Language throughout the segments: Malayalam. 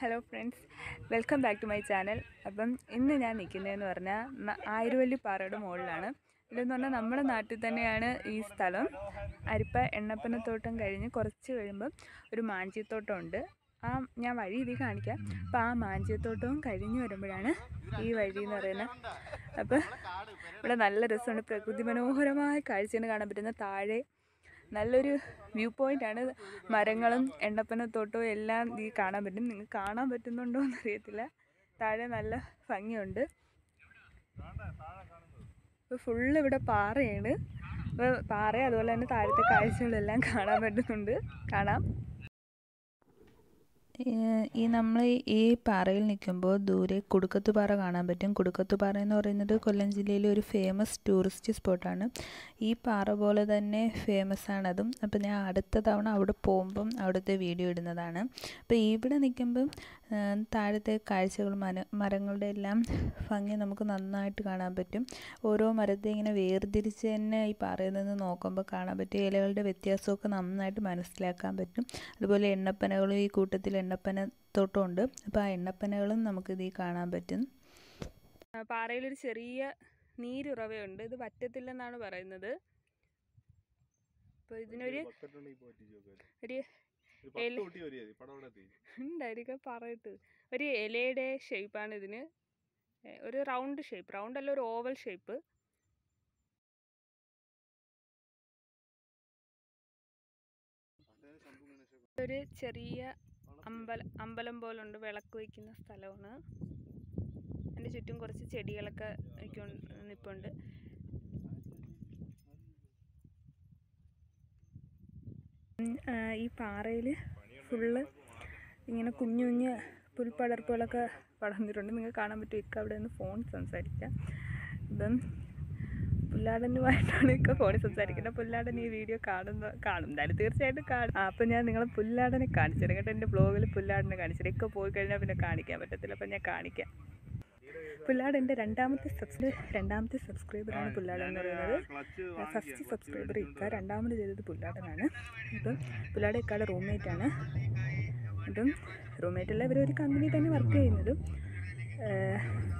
Hello friends welcome back to my channel അപ്പം ഇന്ന് ഞാൻ നിൽക്കുന്നതെന്ന് പറഞ്ഞാൽ ന- ആയിരവല്ലി പാറയുടെ മുകളിലാണ് ഇതെന്ന് പറഞ്ഞാൽ നമ്മുടെ നാട്ടിൽ തന്നെയാണ് ഈ സ്ഥലം അരിപ്പ എണ്ണപ്പനത്തോട്ടം കഴിഞ്ഞ് കുറച്ച് കഴിയുമ്പം ഒരു മാഞ്ചിയത്തോട്ടം ഉണ്ട് ആ ഞാൻ വഴി ഇതിൽ കാണിക്കാം അപ്പോൾ ആ മാഞ്ചിയത്തോട്ടവും കഴിഞ്ഞ് വരുമ്പോഴാണ് ഈ വഴി എന്ന് പറയുന്നത് അപ്പോൾ ഇവിടെ നല്ല രസമുണ്ട് പ്രകൃതി മനോഹരമായ കാഴ്ചയാണ് കാണാൻ പറ്റുന്ന താഴെ നല്ലൊരു വ്യൂ പോയിന്റ് ആണ് മരങ്ങളും എണ്ണപ്പനത്തോട്ടവും എല്ലാം ഈ കാണാൻ പറ്റും നിങ്ങൾക്ക് കാണാൻ പറ്റുന്നുണ്ടോ എന്ന് അറിയത്തില്ല താഴെ നല്ല ഭംഗിയുണ്ട് ഇപ്പോൾ ഫുള്ള് ഇവിടെ പാറയാണ് അപ്പോൾ പാറ അതുപോലെ തന്നെ താഴത്തെ കാഴ്ചകളെല്ലാം കാണാൻ പറ്റുന്നുണ്ട് കാണാം ഏഹ് ഈ നമ്മൾ ഈ പാറയിൽ നിൽക്കുമ്പോൾ ദൂരെ കുടുക്കത്തുപാറ കാണാൻ പറ്റും കുടുക്കത്തുപാറ എന്ന് പറയുന്നത് കൊല്ലം ജില്ലയിലെ ഒരു ഫേമസ് ടൂറിസ്റ്റ് സ്പോട്ടാണ് ഈ പാറ പോലെ തന്നെ ഫേമസ് ആണതും അപ്പോൾ ഞാൻ അടുത്ത തവണ അവിടെ പോകുമ്പം അവിടുത്തെ വീഡിയോ ഇടുന്നതാണ് അപ്പോൾ ഇവിടെ നിൽക്കുമ്പം ഏഹ് താഴത്തെ കാഴ്ചകൾ മര മരങ്ങളുടെ എല്ലാം ഭംഗി നമുക്ക് നന്നായിട്ട് കാണാൻ പറ്റും ഓരോ മരത്തെ ഇങ്ങനെ വേർതിരിച്ച് തന്നെ ഈ പാറയിൽ നിന്ന് നോക്കുമ്പോൾ കാണാൻ പറ്റും ഇലകളുടെ വ്യത്യാസമൊക്കെ നന്നായിട്ട് മനസ്സിലാക്കാൻ പറ്റും അതുപോലെ എണ്ണപ്പനകളും ഈ കൂട്ടത്തിൽ എണ്ണപ്പന തോട്ടമുണ്ട് അപ്പോൾ ആ എണ്ണപ്പനകളും നമുക്കിതിൽ കാണാൻ പറ്റും ആ, പാറയിലൊരു ചെറിയ നീരുറവയുണ്ട് ഇത് പറ്റത്തില്ലെന്നാണ് പറയുന്നത് അപ്പോൾ ഇതിനൊരു ഒരു എല- ഉണ്ടായിരിക്കും പറയട്ട് ഒരു ഇലയുടെ ഷേപ്പാണ് ഇതിന് ഏ, ഒരു റൗണ്ട് ഷേപ്പ് റൗണ്ട് അല്ല ഒരു ഓവൽ ഷേപ്പ് ഒരു ചെറിയ അമ്പലം അമ്പലം പോലുണ്ട് വിളക്ക് വയ്ക്കുന്ന സ്ഥലമാണ് അതിൻ്റെ ചുറ്റും കുറച്ച് ചെടികളൊക്കെ നിൽക്കൊണ്ട് നിൽപ്പുണ്ട് ഉം, ആ, ഈ പാറയിൽ ഫുള്ള് ഇങ്ങനെ കുഞ്ഞു കുഞ്ഞ് പുൽപ്പടർപ്പുകളൊക്കെ പടർന്നിട്ടുണ്ട് നിങ്ങൾക്ക് കാണാൻ പറ്റും ഇക്ക അവിടെ നിന്ന് ഫോൺ സംസാരിക്കാം ഇപ്പം പുല്ലാടനുമായിട്ടാണ് ഇക്ക ഫോണിൽ സംസാരിക്കുന്നത് പുല്ലാടൻ ഈ വീഡിയോ കാണുന്ന കാണും എന്തായാലും തീർച്ചയായിട്ടും കാണും ആ, അപ്പം ഞാൻ നിങ്ങളെ പുല്ലാടനെ കാണിച്ചു തരാം കേട്ടോ എൻ്റെ ബ്ലോഗിൽ പുല്ലാടനെ കാണിച്ചു തരാം ഇക്ക പോയി കഴിഞ്ഞാൽ പിന്നെ കാണിക്കാൻ പറ്റത്തില്ല അപ്പം ഞാൻ കാണിക്കാം പുല്ലാട് എൻ്റെ രണ്ടാമത്തെ സബ്സ്ക്രൈ രണ്ടാമത്തെ സബ്സ്ക്രൈബറാണ് പുല്ലാടൻ എന്ന് പറയുന്നത് ഫസ്റ്റ് സബ്സ്ക്രൈബർ ഇക്ക രണ്ടാമത് ചെയ്തത് പുല്ലാടനാണ് ഇപ്പം പുല്ലാട് ഇക്കാടെ റൂംമേറ്റ് ആണ് ഇപ്പം റൂംമേറ്റ് അല്ല ഇവർ ഒരു കമ്പനി തന്നെ വർക്ക് ചെയ്യുന്നതും ഏഹ്,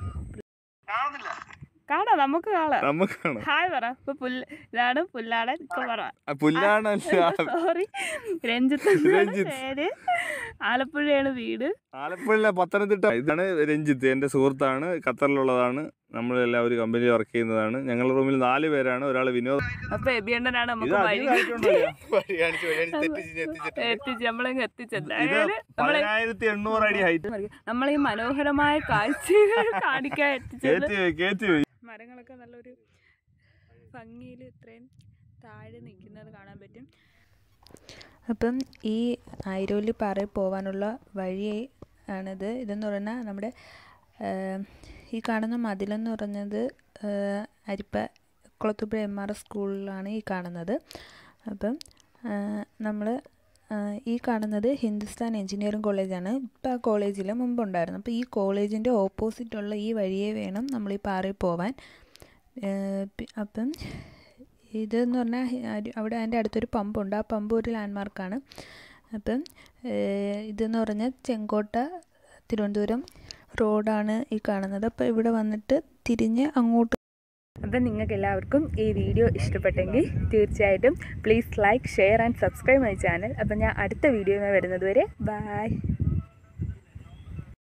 കാണാം നമുക്ക് കാണാം നമുക്കാണ് ഹായ് പറ ഇപ്പൊ പുല്ല് ഇതാണ് പുല്ലാടൻ ഇപ്പൊ പറ പുല്ലാണല്ല സോറി രഞ്ജിത്ത് എന്നാണ് രഞ്ജിത്ത്. പേര് ആലപ്പുഴയാണ് വീട് ആലപ്പുഴ പത്തനംതിട്ട ഇതാണ് രഞ്ജിത്ത് എൻ്റെ സുഹൃത്താണ് ഖത്തറിലുള്ളതാണ് നമ്മളെല്ലാം ഒരു കമ്പനിയിൽ വർക്ക് ചെയ്യുന്നതാണ് ഞങ്ങളുടെ റൂമിൽ നാല് പേരാണ് ഒരാൾ വിനോദ് അപ്പൊ എബിയണ്ണനാണ് ഇത് നമുക്ക് വഴി അധികമായിട്ടുണ്ടല്ലോ. എത്തിച്ച് നമ്മളങ്ങ് എത്തിച്ചത് ഇത് അതായത് നമ്മളെ പതിനായിരത്തി എണ്ണൂറ് അടി ഹൈറ്റ് നമ്മളെ ഈ മനോഹരമായ കാഴ്ചകൾ കാണിക്കാൻ എത്തിച്ചത് കേറ്റി പോയി കേറ്റി പോയി മരങ്ങളൊക്കെ നല്ലൊരു ഭംഗിയിൽ ഇത്രയും താഴെ നിൽക്കുന്നത് കാണാൻ പറ്റും അപ്പം ഈ ആയിരവല്ലി പാറയിൽ പോകാനുള്ള വഴി ആണിത് ഇതെന്ന് പറഞ്ഞാൽ നമ്മുടെ ഏഹ്, ഈ കാണുന്ന മതിലെന്ന് പറഞ്ഞത് ഏഹ്, അരിപ്പ കുളത്തുപുഴ എം ആർ എസ് സ്കൂളിലാണ് ഈ കാണുന്നത് അപ്പം നമ്മൾ ഈ കാണുന്നത് ഹിന്ദുസ്ഥാൻ എഞ്ചിനീയറിംഗ് കോളേജാണ് ഇപ്പം ആ കോളേജിൽ മുമ്പുണ്ടായിരുന്നു അപ്പോൾ ഈ കോളേജിൻ്റെ ഓപ്പോസിറ്റുള്ള ഈ വഴിയെ വേണം നമ്മൾ ഈ പാറയിൽ പോവാൻ ഏഹ്, പി- അപ്പം ഇതെന്ന് പറഞ്ഞാൽ ഒരു- അവിടെ അതിൻ്റെ അടുത്തൊരു പമ്പുണ്ട് ആ പമ്പ് ഒരു ലാൻഡ്മാർക്കാണ് അപ്പം ഏഹ്, ഇതെന്ന് പറഞ്ഞാൽ ചെങ്കോട്ട തിരുവനന്തപുരം റോഡാണ് ഈ കാണുന്നത് അപ്പോൾ ഇവിടെ വന്നിട്ട് തിരിഞ്ഞ് അങ്ങോട്ട് അപ്പം നിങ്ങൾക്ക് എല്ലാവർക്കും ഈ വീഡിയോ ഇഷ്ടപ്പെട്ടെങ്കിൽ തീർച്ചയായിട്ടും please like share and subscribe my channel അപ്പം ഞാൻ അടുത്ത വീഡിയോയുമായി വരുന്നത് വരെ ബൈ